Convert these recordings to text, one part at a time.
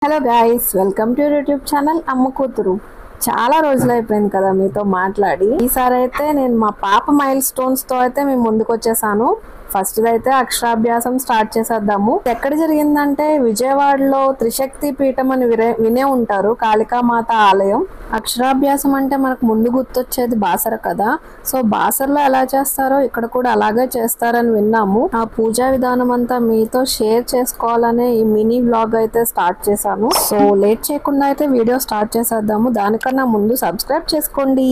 hello guys welcome to YouTube channel అమ్మ కూతురు చాలా రోజులు అయిపోయింది కదా మీతో మాట్లాడి ఈసారి అయితే నేను మా పాప మైల్ స్టోన్స్ తో అయితే మేము ముందుకు వచ్చేసాను ఫస్ట్ అయితే అక్షరాభ్యాసం స్టార్ట్ చేసేద్దాము ఎక్కడ జరిగిందంటే విజయవాడలో త్రిశక్తి పీఠం అని విరే వినే ఉంటారు కాళికామాత ఆలయం అక్షరాభ్యాసం అంటే మనకు ముందు గుర్తొచ్చేది బాసర కదా సో బాసరలో ఎలా చేస్తారో ఇక్కడ కూడా అలాగే చేస్తారని విన్నాము ఆ పూజా విధానం అంతా మీతో షేర్ చేసుకోవాలనే ఈ మినీ వ్లాగ్ అయితే స్టార్ట్ చేశాను సో లేట్ చేయకుండా అయితే వీడియో స్టార్ట్ చేసేద్దాము దానికన్నా ముందు సబ్స్క్రైబ్ చేసుకోండి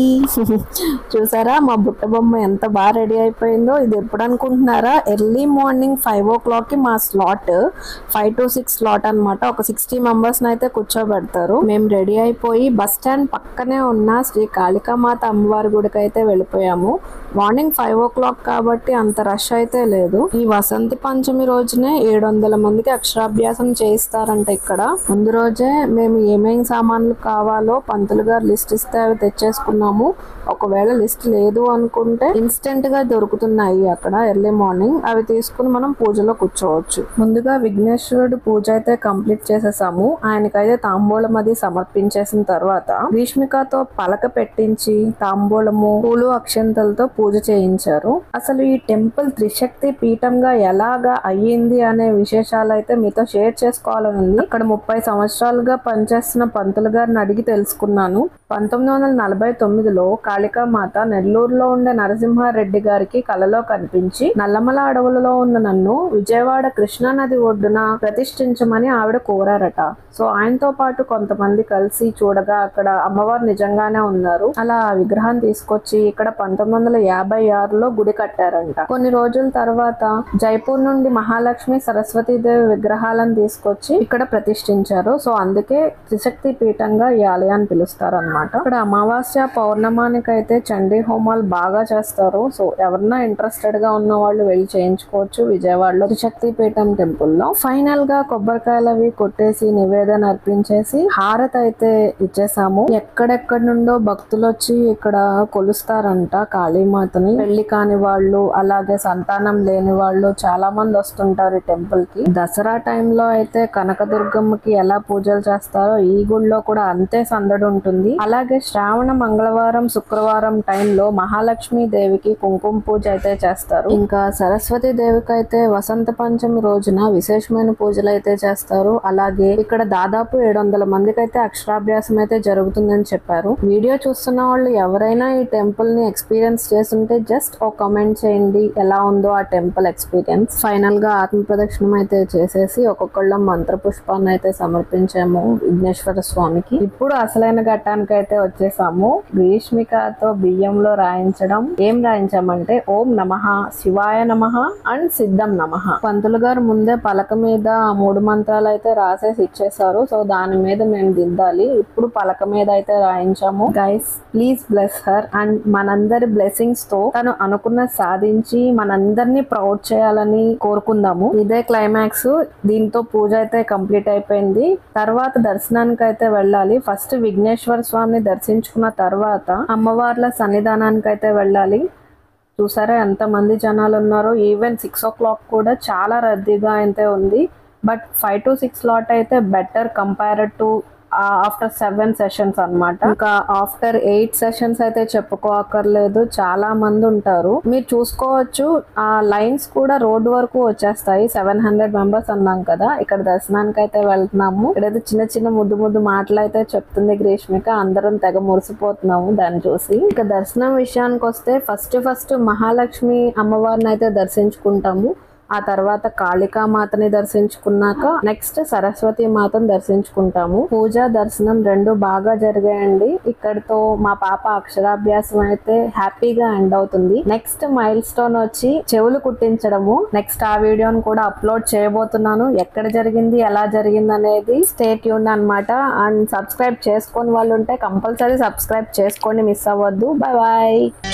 చూసారా మా బుట్ట బొమ్మ ఎంత బాగా రెడీ అయిపోయిందో ఇది ఎప్పుడు అనుకుంటున్నారా early morning five o'clock కి మా slot five to six slot అన్నమాట ఒక సిక్స్టీ మెంబర్స్ అయితే కూర్చోబెడతారు మేము రెడీ అయిపోయి బస్ స్టాండ్ పక్కనే ఉన్న శ్రీ కాళికామాత అమ్మవారి గుడికి అయితే వెళ్ళిపోయాము మార్నింగ్ ఫైవ్ ఓ క్లాక్ కాబట్టి అంత రష్ అయితే లేదు ఈ వసంత పంచమి రోజునే ఏడు వందల మందికి అక్షరాభ్యాసం చేయిస్తారంట ఇక్కడ ముందు రోజే మేము ఏమేం సామాన్లు కావాలో పంతులు గారు లిస్ట్ ఇస్తే అవి తెచ్చేసుకున్నాము ఒకవేళ లిస్ట్ లేదు అనుకుంటే ఇన్స్టెంట్ గా దొరుకుతున్నాయి అక్కడ ఎర్లీ మార్నింగ్ అవి తీసుకుని మనం పూజలో కూర్చోవచ్చు ముందుగా విఘ్నేశ్వరుడు పూజ అయితే కంప్లీట్ చేసేసాము ఆయనకైతే తాంబూలం అది సమర్పించేసిన తర్వాత భీష్మికతో పలక పెట్టించి తాంబూలము పూలు అక్షంతలతో పూజ చేయించారు అసలు ఈ టెంపుల్ త్రిశక్తి పీఠంగా ఎలాగా అయ్యింది అనే విశేషాలు అయితే మీతో షేర్ చేసుకోవాలని ఉంది అక్కడ ముప్పై సంవత్సరాలుగా పనిచేస్తున్న పంతులు గారిని అడిగి తెలుసుకున్నాను పంతొమ్మిది వందల నలభై తొమ్మిదిలో కాళికామాత నెల్లూరులో ఉండే నరసింహారెడ్డి గారికి కలలో కనిపించి నల్లమల అడవులలో ఉన్న నన్ను విజయవాడ కృష్ణా నది ఒడ్డున ప్రతిష్ఠించమని ఆవిడ కోరారట సో ఆయనతో పాటు కొంతమంది కలిసి చూడగా అక్కడ అమ్మవారు నిజంగానే ఉన్నారు అలా ఆ విగ్రహం తీసుకొచ్చి ఇక్కడ పంతొమ్మిది వందల యాభై ఆరులో గుడి కట్టారంట కొన్ని రోజుల తర్వాత జైపూర్ నుండి మహాలక్ష్మి సరస్వతీదేవి విగ్రహాలను తీసుకొచ్చి ఇక్కడ ప్రతిష్ఠించారు సో అందుకే త్రిశక్తి పీఠంగా ఈ ఆలయాన్ని పిలుస్తారు అనమాట ఇక్కడ అమావాస్య పౌర్ణమానికైతే చండీ హోమాలు బాగా చేస్తారు సో ఎవరన్నా ఇంట్రెస్టెడ్ గా ఉన్న వాళ్ళు వెళ్ళి చేయించుకోవచ్చు విజయవాడలో త్రిశక్తి పీఠం టెంపుల్ లో ఫైనల్ గా కొబ్బరికాయలు అవి కొట్టేసి నివేదన అర్పించేసి హారతి అయితే ఇచ్చేసాము ఎక్కడెక్కడి నుండో భక్తులు వచ్చి ఇక్కడ కొలుస్తారంట కాళీమాతని పెళ్లి కాని వాళ్ళు అలాగే సంతానం లేని వాళ్ళు చాలా మంది వస్తుంటారు ఈ టెంపుల్ కి దసరా టైంలో అయితే కనకదుర్గమ్మకి ఎలా పూజలు చేస్తారో ఈ గుడిలో కూడా అంతే సందడి ఉంటుంది అలాగే శ్రావణ మంగళవారం శుక్రవారం టైంలో మహాలక్ష్మి దేవికి కుంకుమ పూజ అయితే చేస్తారు ఇంకా సరస్వతి దేవికి అయితే వసంత పంచమి రోజున విశేషమైన పూజలు అయితే చేస్తారు అలాగే ఇక్కడ దాదాపు ఏడు వందల మందికి అయితే అక్షరాభ్యాసం అయితే జరుగుతుందని చెప్పారు వీడియో చూస్తున్న వాళ్ళు ఎవరైనా ఈ టెంపుల్ ని ఎక్స్పీరియన్స్ చేస్తుంటే జస్ట్ ఒక కమెంట్ చేయండి ఎలా ఉందో ఆ టెంపుల్ ఎక్స్పీరియన్స్ ఫైనల్ గా ఆత్మ ప్రదక్షిణం అయితే చేసేసి ఒక్కొక్కళ్ళం మంత్ర పుష్పాన్ని అయితే సమర్పించాము విఘ్నేశ్వర స్వామికి ఇప్పుడు అసలైన ఘట్టానికి అయితే వచ్చేసాము గ్రీష్మికతో బియ్యంలో రాయించడం ఏం రాయించామంటే ఓం నమః శివాయ నమః అండ్ సిద్ధం నమః పంతులు గారు ముందే పలక మీద ఆ మూడు మంత్రాలు అయితే రాసేసి ఇచ్చేసారు సో దాని మీద మేము దిద్దాలి ఇప్పుడు పలక మీద అయితే రాయించాము guys please bless her and మనందరి బ్లెస్సింగ్స్ తో తను అనుకున్న సాధించి మనందరినీ ప్రౌడ్ చేయాలని కోరుకుందాము ఇదే క్లైమాక్స్ దీంతో పూజ అయితే కంప్లీట్ అయిపోయింది తర్వాత దర్శనానికి అయితే వెళ్ళాలి ఫస్ట్ విఘ్నేశ్వర స్వామిని దర్శించుకున్న తర్వాత అమ్మవార్ల సన్నిధానానికి అయితే వెళ్ళాలి చూసారా ఎంత మంది జనాలు ఉన్నారో ఈవెన్ సిక్స్ ఓ క్లాక్ కూడా చాలా రద్దీగా అయితే ఉంది but five to six lot అయితే better compared to after seven sessions అన్నమాట ఇంకా ఆఫ్టర్ ఎయిట్ సెషన్స్ అయితే చెప్పుకోకర్లేదు చాలా మంది ఉంటారు మీరు చూసుకోవచ్చు ఆ లైన్స్ కూడా రోడ్ వరకు వచ్చేస్తాయి సెవెన్ హండ్రెడ్ మెంబర్స్ అన్నాం కదా ఇక్కడ దర్శనానికి అయితే వెళ్తున్నాము ఇక్కడైతే చిన్న చిన్న ముద్దు ముద్దు మాటలు అయితే చెప్తుంది గ్రీష్మిక అందరం తెగ మురిసిపోతున్నాము దాన్ని చూసి ఇక దర్శనం విషయానికి వస్తే ఫస్ట్ ఫస్ట్ మహాలక్ష్మి అమ్మవారిని అయితే దర్శించుకుంటాము ఆ తర్వాత కాళికా మాతని దర్శించుకున్నాక నెక్స్ట్ సరస్వతి మాతను దర్శించుకుంటాము పూజ దర్శనం రెండు బాగా జరిగాయండి ఇక్కడితో మా పాప అక్షరాభ్యాసం అయితే హ్యాపీగా ఎండ్ అవుతుంది నెక్స్ట్ మైల్ స్టోన్ వచ్చి చెవులు కుట్టించడము నెక్స్ట్ ఆ వీడియోని కూడా అప్లోడ్ చేయబోతున్నాను ఎక్కడ జరిగింది ఎలా జరిగింది అనేది స్టేట్ యూన్ అనమాట అండ్ సబ్స్క్రైబ్ చేసుకొని వాళ్ళు ఉంటే కంపల్సరీ సబ్స్క్రైబ్ చేసుకోండి మిస్ అవ్వద్దు బాయ్ బాయ్